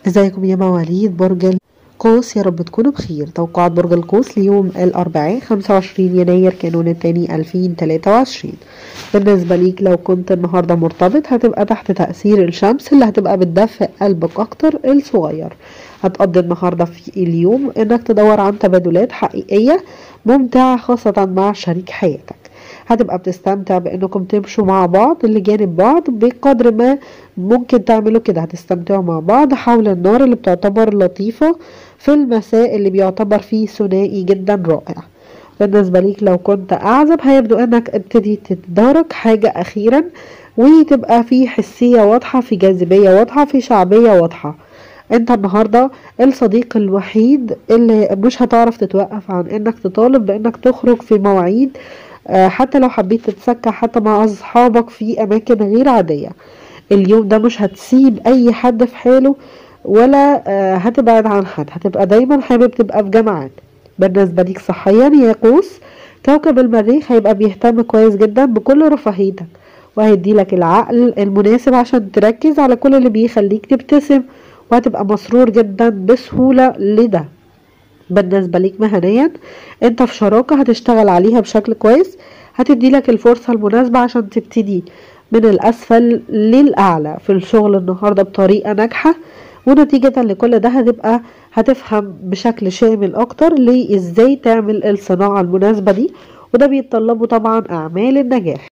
ازيكم يا مواليد برج القوس يا رب تكونوا بخير توقعات برج القوس ليوم الأربعاء 25 يناير كانون التاني 2023 بالنسبة ليك لو كنت النهاردة مرتبط هتبقى تحت تأثير الشمس اللي هتبقى بتدفئ قلبك أكتر الصغير هتقضي النهاردة في اليوم إنك تدور عن تبادلات حقيقية ممتعة خاصة مع شريك حياتك هتبقى بتستمتع بانكم تمشوا مع بعض لجانب بعض بقدر ما ممكن تعملوا كده هتستمتعوا مع بعض حول النار اللي بتعتبر لطيفة في المساء اللي بيعتبر فيه ثنائي جدا رائع بالنسبة ليك لو كنت أعزب هيبدو أنك ابتدي تتدارك حاجة أخيرا وتبقى في حسية واضحة في جاذبية واضحة في شعبية واضحة انت النهارده الصديق الوحيد اللي مش هتعرف تتوقف عن انك تطالب بانك تخرج في مواعيد حتى لو حبيت تتسكع حتى مع أصحابك في أماكن غير عادية اليوم ده مش هتسيب أي حد في حاله ولا هتبعد عن حد هتبقى دايما حابب تبقى في جماعات بالنسبة ليك صحيا يا قوس كوكب المريخ هيبقى بيهتم كويس جدا بكل رفاهيتك وهيدي لك العقل المناسب عشان تركز على كل اللي بيخليك تبتسم وهتبقى مسرور جدا بسهولة لده بالنسبة ليك مهنيا انت في شراكة هتشتغل عليها بشكل كويس هتدي لك الفرصة المناسبة عشان تبتدي من الأسفل للأعلى في الشغل النهاردة بطريقة ناجحة ونتيجة لكل ده هتبقى هتفهم بشكل شامل أكتر ليه إزاي تعمل الصناعة المناسبة دي وده بيتطلبوا طبعا أعمال النجاح